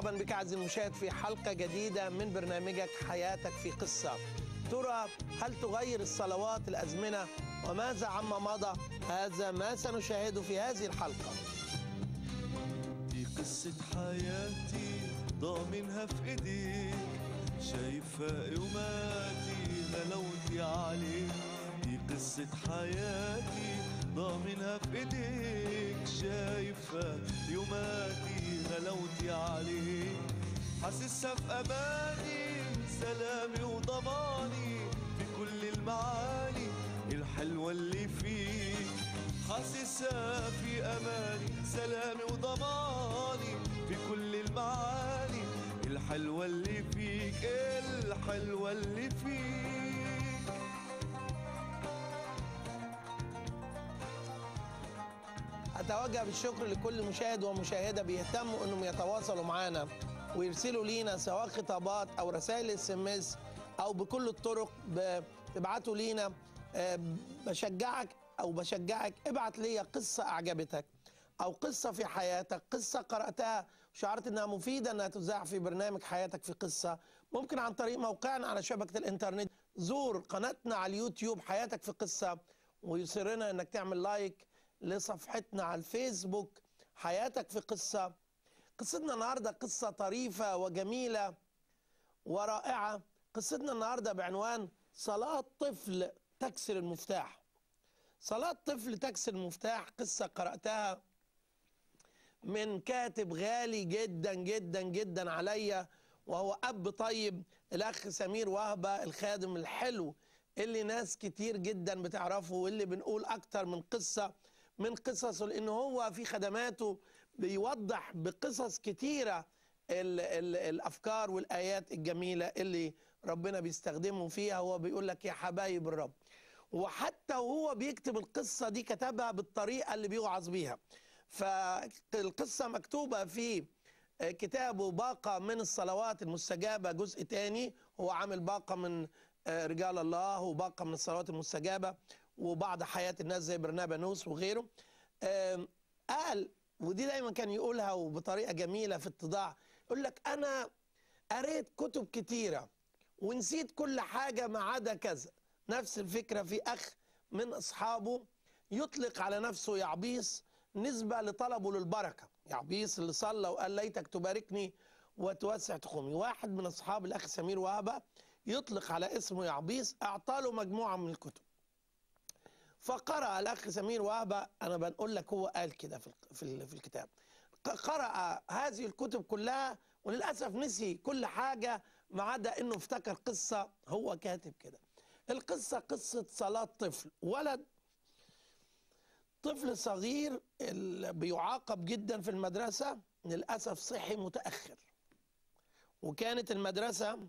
مرحبا بك عزيزي المشاهد في حلقة جديدة من برنامجك حياتك في قصة ترى هل تغير الصلوات الأزمنة وماذا عما مضى هذا ما سنشاهده في هذه الحلقة دي قصة حياتي ضامنها في ايديك شايفة يوماتي غلوتي عليك دي قصة حياتي ضامنها في ايديك شايفة يوماتي غلوتي عليك حاسسها في اماني سلامي وضماني في كل المعاني الحلوة اللي فيك حاسسها في اماني سلامي وضماني في كل المعاني الحلوة اللي فيك الحلوة اللي فيك أتوجه بالشكر لكل مشاهد ومشاهدة بيهتموا أنهم يتواصلوا معنا ويرسلوا لينا سواء خطابات أو رسائل اس ام اس أو بكل الطرق ب- تبعتوا لينا آه، بشجعك أو بشجعك ابعت لي قصة أعجبتك أو قصة في حياتك قصة قرأتها وشعرت أنها مفيدة أنها تذاع في برنامج حياتك في قصة ممكن عن طريق موقعنا على شبكة الإنترنت زور قناتنا على اليوتيوب حياتك في قصة ويسرنا أنك تعمل لايك لصفحتنا على الفيسبوك حياتك في قصة قصتنا النهاردة قصة طريفة وجميلة ورائعة قصتنا النهاردة بعنوان صلاة طفل تكسر المفتاح صلاة طفل تكسر المفتاح قصة قرأتها من كاتب غالي جدا جدا جدا عليا وهو أب طيب الأخ سمير وهبة الخادم الحلو اللي ناس كتير جدا بتعرفه واللي بنقول أكتر من قصة من قصصه لأن هو في خدماته بيوضح بقصص كتيرة ال ال الأفكار والآيات الجميلة اللي ربنا بيستخدمه فيها هو بيقول لك يا حبايب الرب وحتى وهو بيكتب القصة دي كتبها بالطريقة اللي بيوعظ بيها فالقصة مكتوبة في كتابه باقة من الصلوات المستجابة جزء تاني هو عامل باقة من رجال الله وباقة من الصلوات المستجابة وبعض حياة الناس زي برنابانوس وغيره آم، قال ودي دايما كان يقولها وبطريقة جميلة في اتضاع يقول لك أنا قريت كتب كتيرة ونسيت كل حاجة ما عدا كذا نفس الفكرة في أخ من أصحابه يطلق على نفسه يعبيس نسبة لطلبه للبركة يعبيس اللي صلى وقال ليتك تباركني وتوسع تخومي واحد من أصحاب الأخ سمير وهبة يطلق على اسمه يعبيس أعطاله مجموعة من الكتب فقرأ الأخ سمير وهبة أنا بنقول لك هو قال كده في الك- في ال- في الكتاب ق- قرأ هذه الكتب كلها وللأسف نسي كل حاجة ما عدا إنه افتكر قصة هو كاتب كده القصة قصة صلاة طفل ولد طفل صغير ال- بيعاقب جدا في المدرسة للأسف صحي متأخر وكانت المدرسة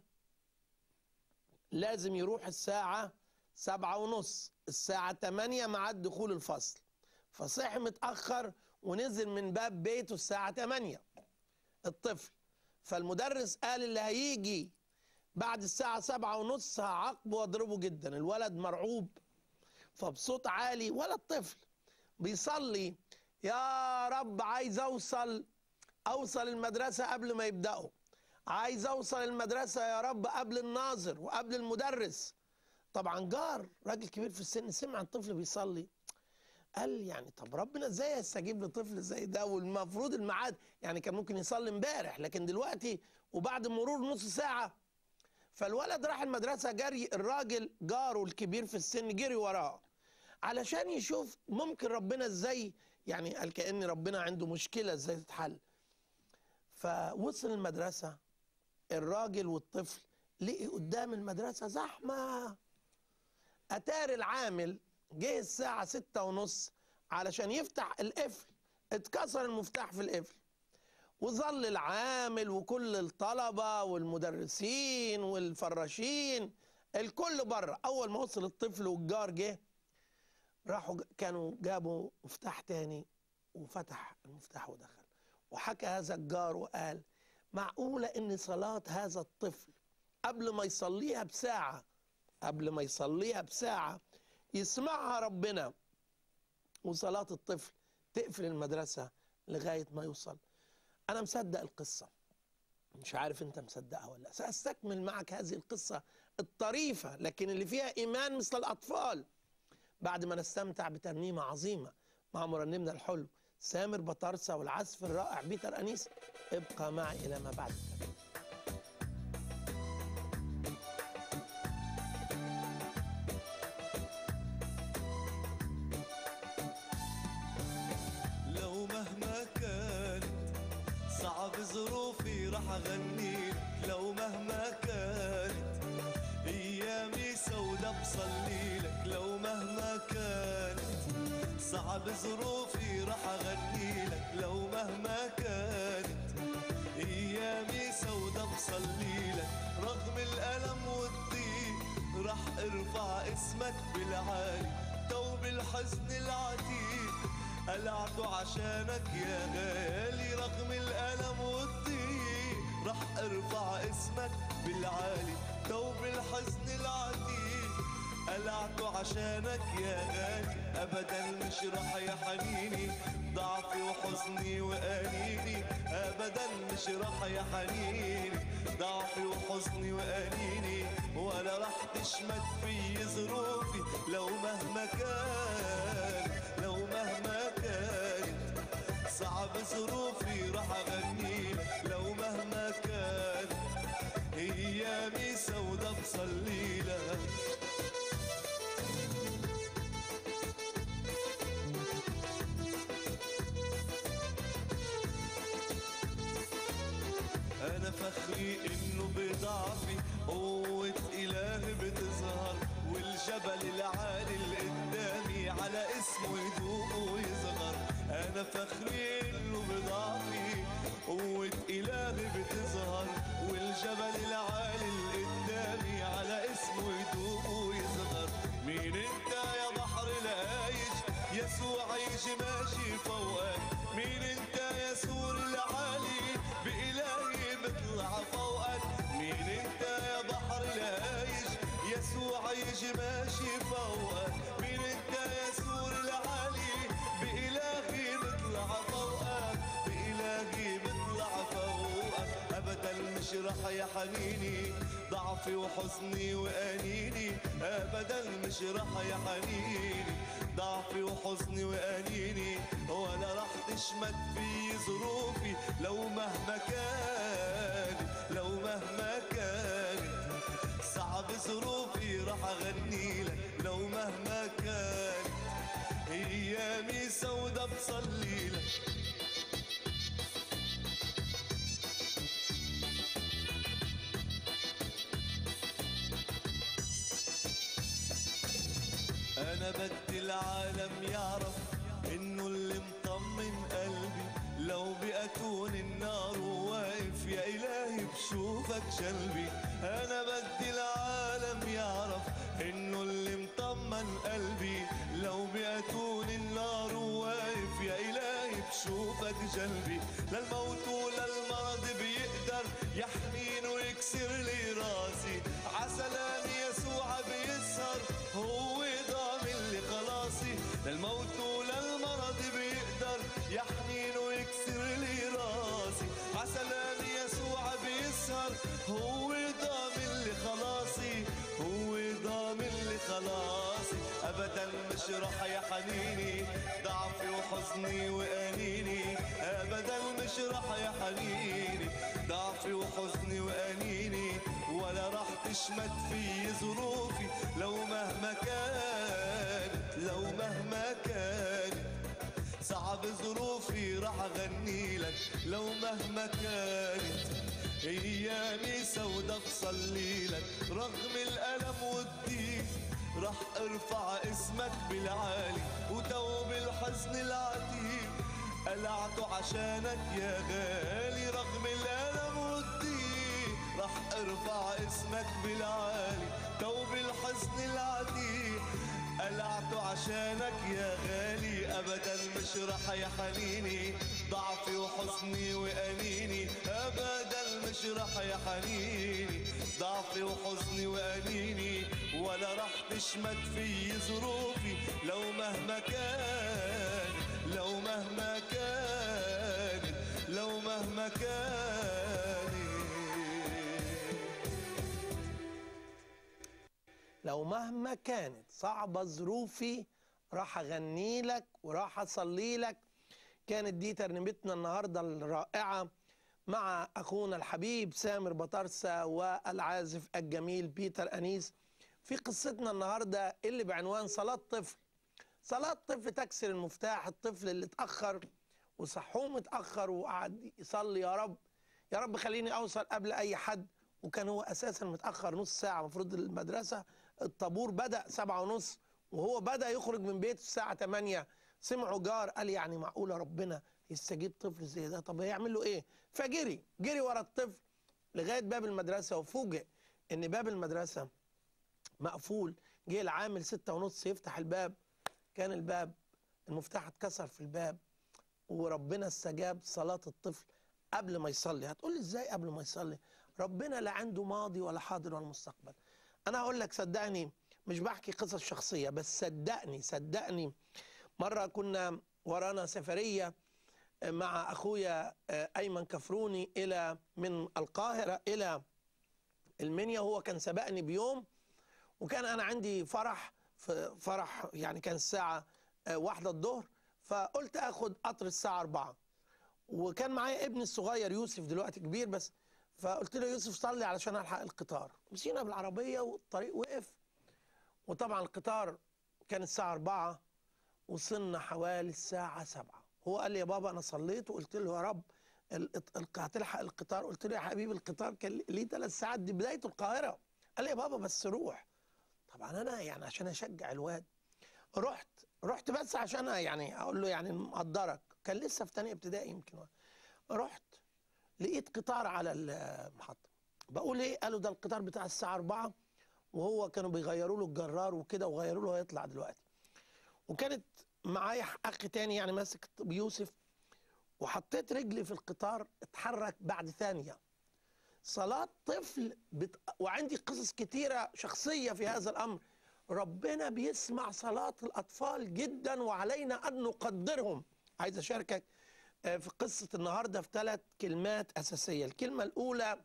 لازم يروح الساعة سبعة ونص الساعة تمانية ميعاد دخول الفصل فصحي متأخر ونزل من باب بيته الساعة تمانية الطفل فالمدرس قال اللي هيجي بعد الساعة سبعة ونص هعاقبه واضربه جدا الولد مرعوب فبصوت عالي ولد طفل بيصلي يا رب عايز اوصل اوصل المدرسة قبل ما يبدأوا عايز اوصل المدرسة يا رب قبل الناظر وقبل المدرس طبعا جار راجل كبير في السن سمع الطفل بيصلي قال يعني طب ربنا ازاي يستجيب لطفل زي ده والمفروض الميعاد يعني كان ممكن يصلي امبارح لكن دلوقتي وبعد مرور نص ساعة فالولد راح المدرسة جري الراجل جاره الكبير في السن جري وراه علشان يشوف ممكن ربنا ازاي يعني قال كأن ربنا عنده مشكلة ازاي تتحل فوصل المدرسة الراجل والطفل لقي قدام المدرسة زحمة أتار العامل جه الساعة ستة ونص علشان يفتح القفل اتكسر المفتاح في القفل وظل العامل وكل الطلبة والمدرسين والفراشين الكل بره أول ما وصل الطفل والجار جه راحوا ج- كانوا جابوا مفتاح تاني وفتح المفتاح ودخل وحكى هذا الجار وقال معقولة إن صلاة هذا الطفل قبل ما يصليها بساعة قبل ما يصليها بساعة يسمعها ربنا وصلاة الطفل تقفل المدرسة لغاية ما يوصل أنا مصدق القصة مش عارف انت مصدقها ولا لا ساستكمل معك هذه القصه الطريفه لكن اللي فيها ايمان مثل الاطفال بعد ما نستمتع بترنيمه عظيمه مع مرنمنا الحلو سامر بطارسه والعزف الرائع بيتر انيس ابقى معي الى ما بعد الترنيمه لو مهما كانت صعب ظروفي راح اغنيلك لو مهما كانت ايامي سودا بصليلك لو مهما كانت صعب ظروفي راح اغنيلك لو مهما كانت ايامي سودا بصليلك رغم الالم والضيق راح ارفع اسمك بالعالي توب الحزن العتيق قلعته عشانك يا غالي رغم الألم والضيق رح ارفع اسمك بالعالي توب الحزن العتيق قلعته عشانك يا غالي ابدا مش رح يا حنيني ضعفي وحزني وانيني ابدا مش رح يا حنيني ضعفي وحزني وانيني ولا رح تشمت في ظروفي لو مهما كان لو مهما كانت صعب ظروفي رح اغنيلك لو مهما كانت ايامي سودا بصليلك انا فخري انه بضعفي قوة الهي بتظهر والجبل العالي اللي قدامي على اسمه يدوق ويصغر انا فخري انه بضعفي قوة الهي بتظهر والجبل العالي اللي قدامي على اسمه يدوق ويصغر مين انت يا بحر الهايج يسوع يجي ماشي فوقك مين انت يا سور العالي بإلهي بطلع فوقك مين انت يا بحر الهايج يسوع يجي ماشي فوقك مين انت يا سور العالي بإلهي بطلع فوقك بإلهي بطلع فوقك أبدا مش رح يا حنيني ضعفي وحزني وأنيني أبدا مش رح يا حنيني ضعفي وحزني وأنيني ولا رح تشمت في ظروفي لو مهما كانت لو مهما كانت صعب ظروفي رح أغني لك لو مهما كانت أيامي سودا بصلي لك انا بدي العالم يعرف انه اللي مطمن قلبي لو بأتون النار وواقف يا الهي بشوفك جلبي انا بدي العالم يعرف انه اللي مطمن قلبي لو بأتون النار وواقف يا الهي بشوفك جلبي للموت وللمرض بيقدر يحميني ويكسر لي راسي عسلام يسوع بيسهر هو ضامن لي خلاصي للموت وللمرض بيقدر يحميني ويكسر لي راسي عسلام يسوع بيسهر هو ضامن لي خلاصي هو ضامن لي خلاصي ابدا مش رح يا حنيني ضعفي وحزني وانيني ابدا مش رح يا حنيني ضعفي وحزني وانيني ولا رح تشمت في ظروفي لو مهما كانت لو مهما كانت صعب ظروفي رح اغني لك لو مهما كانت ايامي سودا بصلي لك رغم الالم والضيق رح ارفع اسمك بالعالي وتوب الحزن العتيق قلعته عشانك يا غالي رغم الالم والضيق رح ارفع اسمك بالعالي توب الحزن العتيق قلعته عشانك يا غالي ابدا مش رح يا حنيني ضعفي وحزني وانيني ابدا مش رح يا حنيني ضعفي وحزني وانيني ولا رح تشمت في ظروفي لو مهما كان لو مهما كانت لو مهما كانت ومهما كانت صعبة ظروفي راح أغني لك وراح أصلي لك كانت دي ترنيمتنا النهاردة الرائعة مع أخونا الحبيب سامر بطرسة والعازف الجميل بيتر أنيس في قصتنا النهاردة اللي بعنوان صلاة طفل صلاة طفل تكسر المفتاح الطفل اللي اتأخر وصحوه متأخر وقعد يصلي يا رب يا رب خليني أوصل قبل أي حد وكان هو أساسا متأخر نص ساعة المفروض المدرسة الطابور بدأ سبعة ونص وهو بدأ يخرج من بيته الساعة 8 سمعوا جار قال يعني معقولة ربنا يستجيب طفل زي ده طب هيعمل له ايه فجري جري ورا الطفل لغاية باب المدرسة وفوجئ ان باب المدرسة مقفول جه العامل ستة ونص يفتح الباب كان الباب المفتاح اتكسر في الباب وربنا استجاب صلاة الطفل قبل ما يصلي هتقول لي ازاي قبل ما يصلي ربنا لا عنده ماضي ولا حاضر ولا مستقبل انا هقول لك صدقني مش بحكي قصص شخصية بس صدقني صدقني مرة كنا ورانا سفرية مع أخويا أيمن كفروني إلى من القاهرة إلى المنيا هو كان سبقني بيوم وكان أنا عندي فرح في فرح يعني كان الساعة واحدة الظهر فقلت أخد قطر الساعة أربعة وكان معايا ابني الصغير يوسف دلوقتي كبير بس فقلت له يوسف صلي علشان ألحق القطار مشينا بالعربية والطريق وقف وطبعا القطار كان الساعة أربعة وصلنا حوالي الساعة سبعة هو قال لي يا بابا أنا صليت وقلت له يا رب هتلحق القطار قلت له يا حبيبي القطار كان ليه ثلاث ساعات دي بداية القاهرة قال لي يا بابا بس روح طبعا أنا يعني عشان أشجع الواد رحت رحت بس عشان يعني أقول له يعني مقدرك كان لسه في تانية ابتدائي يمكن رحت لقيت قطار على المحطة بقول ايه قالوا ده القطار بتاع الساعة 4 وهو كانوا بيغيروا له الجرار وكده وغيروا له هيطلع دلوقتي وكانت معايا اخ تاني يعني ماسك بيوسف وحطيت رجلي في القطار اتحرك بعد ثانيه صلاه طفل بت... وعندي قصص كتيره شخصيه في هذا الامر ربنا بيسمع صلاه الاطفال جدا وعلينا ان نقدرهم عايز اشاركك في قصه النهارده في ثلاث كلمات اساسيه الكلمه الاولى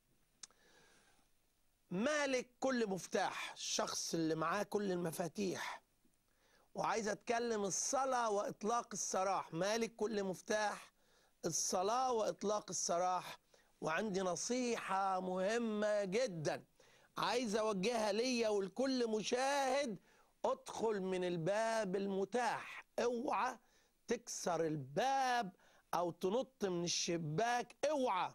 مالك كل مفتاح الشخص اللي معاه كل المفاتيح وعايز اتكلم الصلاة واطلاق السراح مالك كل مفتاح الصلاة واطلاق السراح وعندي نصيحة مهمة جدا عايز اوجهها ليا ولكل مشاهد ادخل من الباب المتاح اوعى تكسر الباب او تنط من الشباك اوعى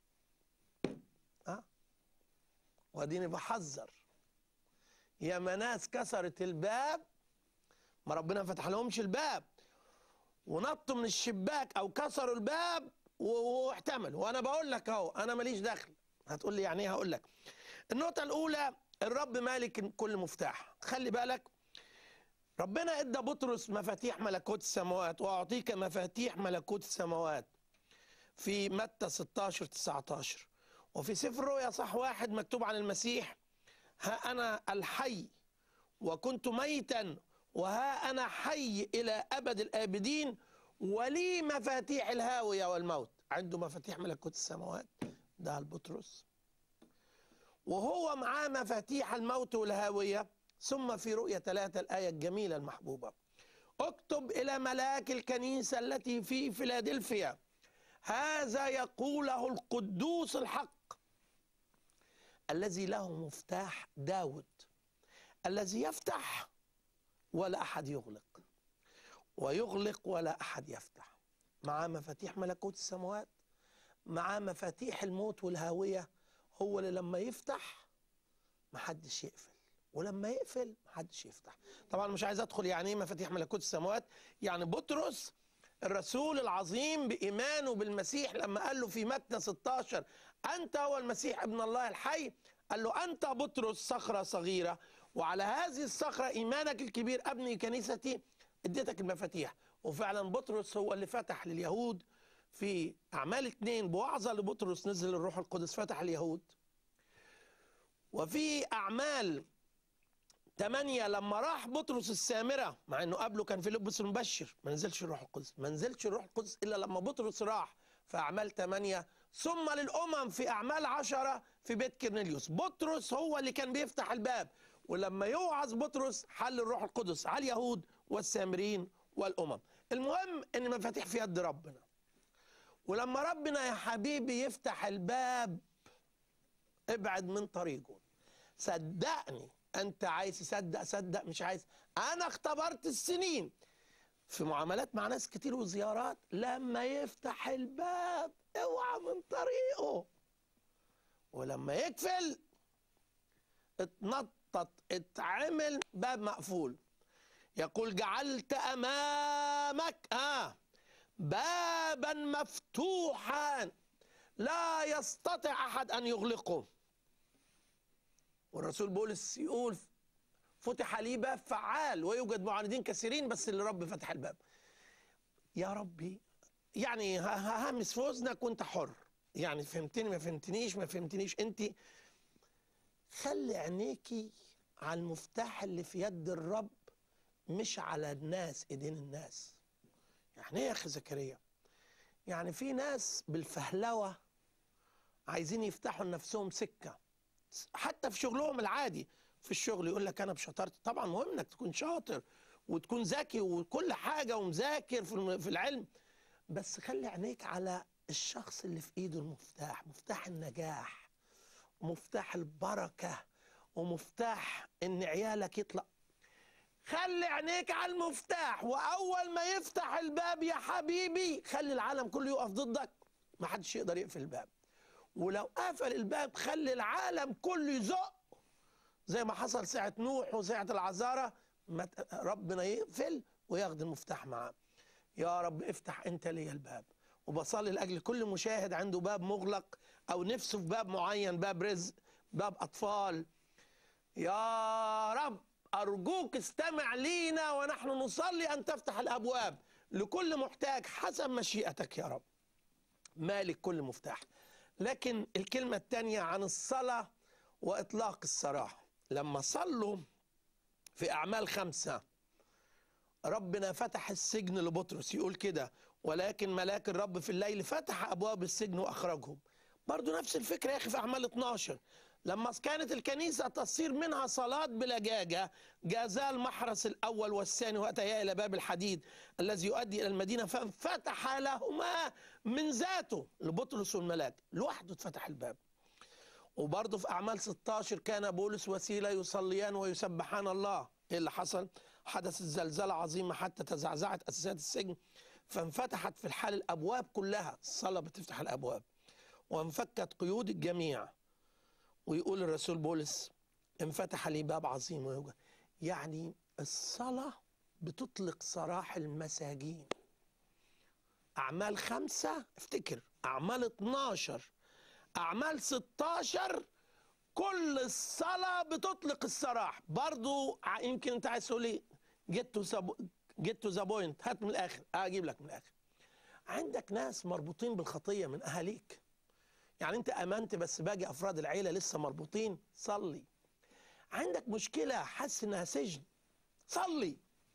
ها واديني بحذر يا ناس كسرت الباب ما ربنا فتح لهمش الباب ونطوا من الشباك او كسروا الباب واحتملوا وانا بقول لك اهو انا ماليش دخل هتقول لي يعني ايه هقول لك النقطه الاولى الرب مالك كل مفتاح خلي بالك ربنا ادى بطرس مفاتيح ملكوت السماوات واعطيك مفاتيح ملكوت السماوات في متى 16 19 وفي سفر الرؤيا صح واحد مكتوب عن المسيح ها انا الحي وكنت ميتا وها أنا حي إلى أبد الآبدين ولي مفاتيح الهاوية والموت عنده مفاتيح ملكوت السماوات ده البطرس وهو معاه مفاتيح الموت والهاوية ثم في رؤية ثلاثة الآية الجميلة المحبوبة اكتب إلى ملاك الكنيسة التي في فيلادلفيا هذا يقوله القدوس الحق الذي له مفتاح داود الذي يفتح ولا أحد يغلق ويغلق ولا أحد يفتح معاه مفاتيح ملكوت السماوات معاه مفاتيح الموت والهاوية هو اللي لما يفتح محدش يقفل ولما يقفل محدش يفتح طبعا مش عايز ادخل يعني ايه مفاتيح ملكوت السماوات يعني بطرس الرسول العظيم بإيمانه بالمسيح لما قال له في متى 16 أنت هو المسيح ابن الله الحي قال له أنت بطرس صخرة صغيرة وعلى هذه الصخرة إيمانك الكبير أبني كنيستي اديتك المفاتيح وفعلا بطرس هو اللي فتح لليهود في أعمال اتنين بوعظة لبطرس نزل الروح القدس فتح اليهود وفي أعمال ثمانية لما راح بطرس السامرة مع انه قبله كان في لبس المبشر ما نزلش الروح القدس ما نزلش الروح القدس الا لما بطرس راح في اعمال ثمانية ثم للامم في اعمال عشرة في بيت كرنيليوس بطرس هو اللي كان بيفتح الباب ولما يوعظ بطرس حل الروح القدس على اليهود والسامريين والامم المهم ان مفاتيح في يد ربنا ولما ربنا يا حبيبي يفتح الباب ابعد من طريقه صدقني انت عايز تصدق صدق مش عايز انا اختبرت السنين في معاملات مع ناس كتير وزيارات لما يفتح الباب اوعى من طريقه ولما يقفل اتنطط اتعمل باب مقفول يقول جعلت امامك اه بابا مفتوحا لا يستطيع احد ان يغلقه والرسول بولس يقول فتح لي باب فعال ويوجد معاندين كثيرين بس اللي رب فتح الباب يا ربي يعني ه- ه- همس في اذنك وانت حر يعني فهمتني ما فهمتنيش ما فهمتنيش انت خلي عينيكي على المفتاح اللي في يد الرب مش على الناس ايدين الناس يعني ايه يا اخي زكريا يعني في ناس بالفهلوه عايزين يفتحوا لنفسهم سكه حتى في شغلهم العادي في الشغل يقول لك انا بشطارتي طبعا مهم انك تكون شاطر وتكون ذكي وكل حاجه ومذاكر في الم- في العلم بس خلي عينيك على الشخص اللي في ايده المفتاح مفتاح النجاح ومفتاح البركه ومفتاح ان عيالك يطلع خلي عينيك على المفتاح واول ما يفتح الباب يا حبيبي خلي العالم كله يقف ضدك ما حدش يقدر يقفل الباب ولو قفل الباب خلي العالم كله يزق زي ما حصل ساعة نوح وساعة العذارة ما ت- ربنا يقفل وياخد المفتاح معاه يا رب افتح انت لي الباب وبصلي لاجل كل مشاهد عنده باب مغلق او نفسه في باب معين باب رزق باب اطفال يا رب ارجوك استمع لينا ونحن نصلي ان تفتح الابواب لكل محتاج حسب مشيئتك يا رب مالك كل مفتاح لكن الكلمة الثانية عن الصلاة وإطلاق السراح لما صلوا في أعمال خمسة ربنا فتح السجن لبطرس يقول كده ولكن ملاك الرب في الليل فتح أبواب السجن وأخرجهم برضو نفس الفكرة يا أخي في أعمال 12 لما كانت الكنيسة تصير منها صلاة بلجاجة جازا المحرس الأول والثاني وأتيا إلى باب الحديد الذي يؤدي إلى المدينة فانفتح لهما من ذاته لبطرس والملاك لوحده اتفتح الباب وبرضه في أعمال 16 كان بولس وسيلة يصليان ويسبحان الله إيه اللي حصل؟ حدث الزلزلة عظيمة حتى تزعزعت أساسات السجن فانفتحت في الحال الأبواب كلها الصلاة بتفتح الأبواب وانفكت قيود الجميع ويقول الرسول بولس انفتح لي باب عظيم ويوجد يعني الصلاة بتطلق سراح المساجين أعمال خمسة افتكر أعمال 12 أعمال 16 كل الصلاة بتطلق السراح برضو ع- يمكن أنت عايز تقول لي جيت تو جيت تو ذا بوينت هات من الآخر آه أجيب لك من الآخر عندك ناس مربوطين بالخطية من أهاليك يعني أنت أمنت بس باقي أفراد العيلة لسه مربوطين صلي عندك مشكلة حاسس إنها سجن صلي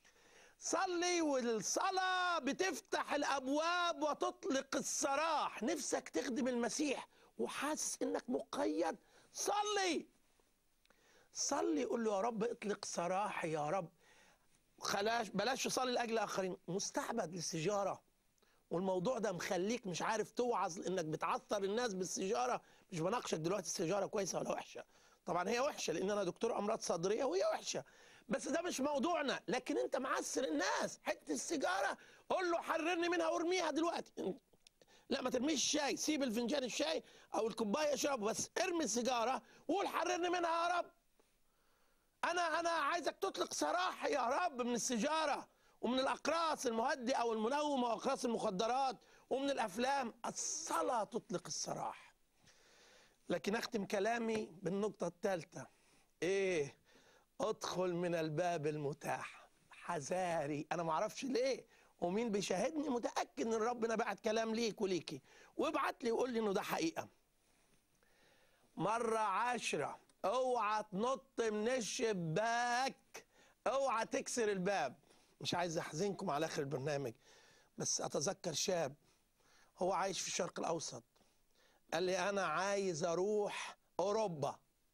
صلي والصلاة بتفتح الأبواب وتطلق السراح نفسك تخدم المسيح وحاسس إنك مقيد صلي صلي قول له يا رب اطلق سراحي يا رب خلاش بلاش تصلي لأجل آخرين مستعبد للسجارة والموضوع ده مخليك مش عارف توعظ لانك بتعثر الناس بالسيجاره مش بناقشك دلوقتي السيجاره كويسه ولا وحشه طبعا هي وحشه لان انا دكتور امراض صدريه وهي وحشه بس ده مش موضوعنا لكن انت معسر الناس حته السيجاره قول له حررني منها وارميها دلوقتي لا ما ترميش الشاي سيب الفنجان الشاي او الكوبايه اشربه بس ارمي السيجاره وقول حررني منها يا رب انا انا عايزك تطلق سراح يا رب من السيجاره ومن الاقراص المهدئه والمنومه واقراص المخدرات ومن الافلام الصلاه تطلق السراح لكن اختم كلامي بالنقطه الثالثه ايه ادخل من الباب المتاح حذاري انا ما اعرفش ليه ومين بيشاهدني متاكد ان ربنا بعت كلام ليك وليكي وابعت لي وقول لي انه ده حقيقه مرة عشرة اوعى تنط من الشباك اوعى تكسر الباب مش عايز احزنكم على اخر البرنامج بس اتذكر شاب هو عايش في الشرق الاوسط قال لي انا عايز اروح اوروبا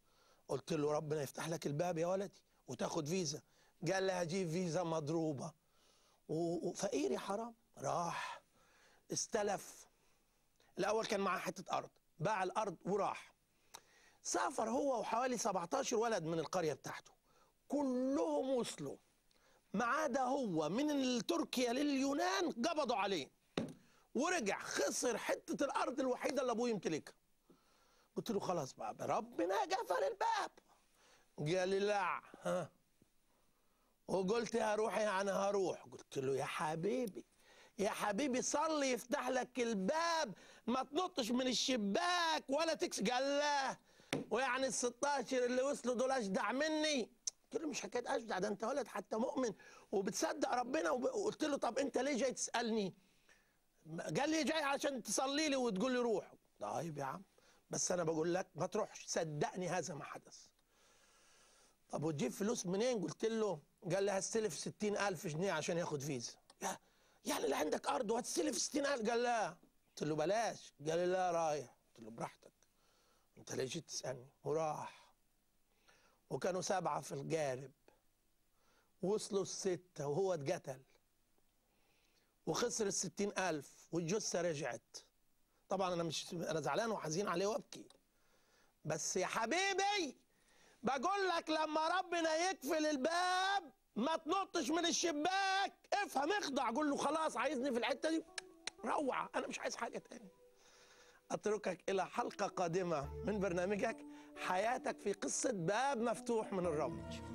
قلت له ربنا يفتح لك الباب يا ولدي وتاخد فيزا قال لي هجيب فيزا مضروبه و- وفقير يا حرام راح استلف الاول كان معاه حته ارض باع الارض وراح سافر هو وحوالي 17 ولد من القريه بتاعته كلهم وصلوا ما عدا هو من تركيا لليونان قبضوا عليه ورجع خسر حته الارض الوحيده اللي ابوه يمتلكها قلت له خلاص بقى ربنا قفل الباب قال لي لا ها وقلت هروح يعني هروح قلت له يا حبيبي يا حبيبي صلي يفتح لك الباب ما تنطش من الشباك ولا تكس قال لا ويعني ال 16 اللي وصلوا دول اشجع مني قلت له مش حكايه اشجع ده انت ولد حتى مؤمن وبتصدق ربنا وب- وقلت له طب انت ليه جاي تسالني قال لي جاي عشان تصلي لي وتقول لي روح طيب يا عم بس انا بقول لك ما تروحش صدقني هذا ما حدث طب وتجيب فلوس منين قلت له قال لي هستلف ستين ألف جنيه عشان ياخد فيزا يا يعني لا عندك أرض وهتستلف ستين ألف قال لا قلت له بلاش قال لي لا رايح قلت له براحتك انت ليه جيت تسألني وراح وكانوا سبعة في الجارب وصلوا الستة وهو اتقتل وخسر الستين ألف والجثة رجعت طبعا أنا مش أنا زعلان وحزين عليه وأبكي بس يا حبيبي بقول لك لما ربنا يقفل الباب ما تنطش من الشباك افهم اخضع قول له خلاص عايزني في الحته دي روعه انا مش عايز حاجه تاني اتركك الى حلقه قادمه من برنامجك حياتك في قصه باب مفتوح من الرب